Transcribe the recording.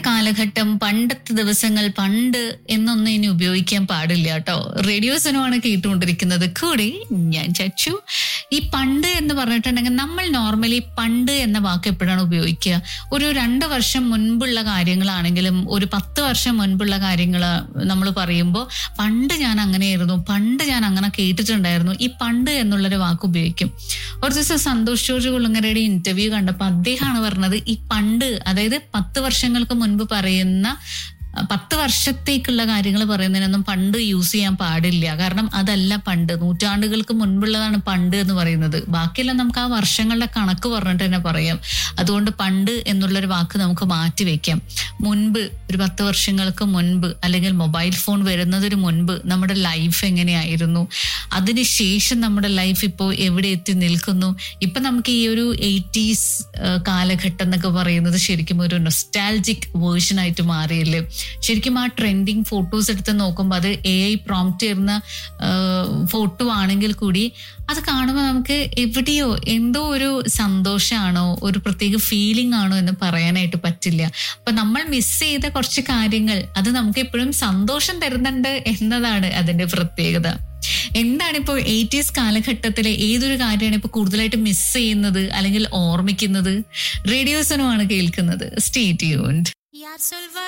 കാലഘട്ടം പണ്ടത്തെ ദിവസങ്ങൾ പണ്ട് എന്നൊന്നും ഇനി ഉപയോഗിക്കാൻ പാടില്ല കേട്ടോ റേഡിയോസിനുമാണ് കേട്ടുകൊണ്ടിരിക്കുന്നത് കൂടി ഞാൻ ചച്ചു ഈ പണ്ട് എന്ന് പറഞ്ഞിട്ടുണ്ടെങ്കിൽ നമ്മൾ നോർമലി പണ്ട് എന്ന വാക്ക് എപ്പോഴാണ് ഉപയോഗിക്കുക ഒരു രണ്ട് വർഷം മുൻപുള്ള കാര്യങ്ങളാണെങ്കിലും ഒരു പത്ത് വർഷം മുൻപുള്ള കാര്യങ്ങൾ നമ്മൾ പറയുമ്പോൾ പണ്ട് ഞാൻ അങ്ങനെയായിരുന്നു പണ്ട് ഞാൻ അങ്ങനെ കേട്ടിട്ടുണ്ടായിരുന്നു ഈ പണ്ട് എന്നുള്ളൊരു വാക്ക് ഉപയോഗിക്കും ഒരു ദിവസം സന്തോഷ് ജോർജ് കുളങ്ങരയുടെ ഇന്റർവ്യൂ കണ്ടപ്പോൾ അദ്ദേഹമാണ് പറഞ്ഞത് ഈ പണ്ട് അതായത് പത്ത് വർഷങ്ങൾക്ക് മുൻപ് പറയുന്ന അഹ് പത്ത് വർഷത്തേക്കുള്ള കാര്യങ്ങൾ പറയുന്നതിനൊന്നും പണ്ട് യൂസ് ചെയ്യാൻ പാടില്ല കാരണം അതല്ല പണ്ട് നൂറ്റാണ്ടുകൾക്ക് മുൻപുള്ളതാണ് പണ്ട് എന്ന് പറയുന്നത് ബാക്കിയെല്ലാം നമുക്ക് ആ വർഷങ്ങളുടെ കണക്ക് പറഞ്ഞിട്ട് തന്നെ പറയാം അതുകൊണ്ട് പണ്ട് എന്നുള്ളൊരു വാക്ക് നമുക്ക് മാറ്റി വെക്കാം മുൻപ് ഒരു പത്ത് വർഷങ്ങൾക്ക് മുൻപ് അല്ലെങ്കിൽ മൊബൈൽ ഫോൺ വരുന്നതിന് മുൻപ് നമ്മുടെ ലൈഫ് എങ്ങനെയായിരുന്നു അതിനുശേഷം നമ്മുടെ ലൈഫ് ഇപ്പോൾ എവിടെ എത്തി നിൽക്കുന്നു ഇപ്പൊ നമുക്ക് ഈ ഒരു എയ്റ്റീസ് കാലഘട്ടം എന്നൊക്കെ പറയുന്നത് ശരിക്കും ഒരു നൊസ്റ്റാലജിക് വേർഷൻ ആയിട്ട് മാറിയല്ലേ ശരിക്കും ആ ട്രെൻഡിങ് ഫോട്ടോസ് എടുത്ത് നോക്കുമ്പോൾ അത് എ ഐ പ്രോംപ്റ്റ് ചെയ്യുന്ന ഫോട്ടോ ആണെങ്കിൽ കൂടി അത് കാണുമ്പോൾ നമുക്ക് എവിടെയോ എന്തോ ഒരു സന്തോഷമാണോ ഒരു പ്രത്യേക ഫീലിംഗ് ആണോ എന്ന് പറയാനായിട്ട് പറ്റില്ല അപ്പൊ നമ്മൾ മിസ് ചെയ്ത കുറച്ച് കാര്യങ്ങൾ അത് നമുക്ക് എപ്പോഴും സന്തോഷം തരുന്നുണ്ട് എന്നതാണ് അതിന്റെ പ്രത്യേകത എന്താണ് ഇപ്പോൾ എയ്റ്റീസ് കാലഘട്ടത്തിലെ ഏതൊരു കാര്യമാണ് ഇപ്പോൾ കൂടുതലായിട്ട് മിസ് ചെയ്യുന്നത് അല്ലെങ്കിൽ ഓർമ്മിക്കുന്നത് റേഡിയോസനുമാണ് കേൾക്കുന്നത് സ്റ്റേ ട്യൂൺഡ്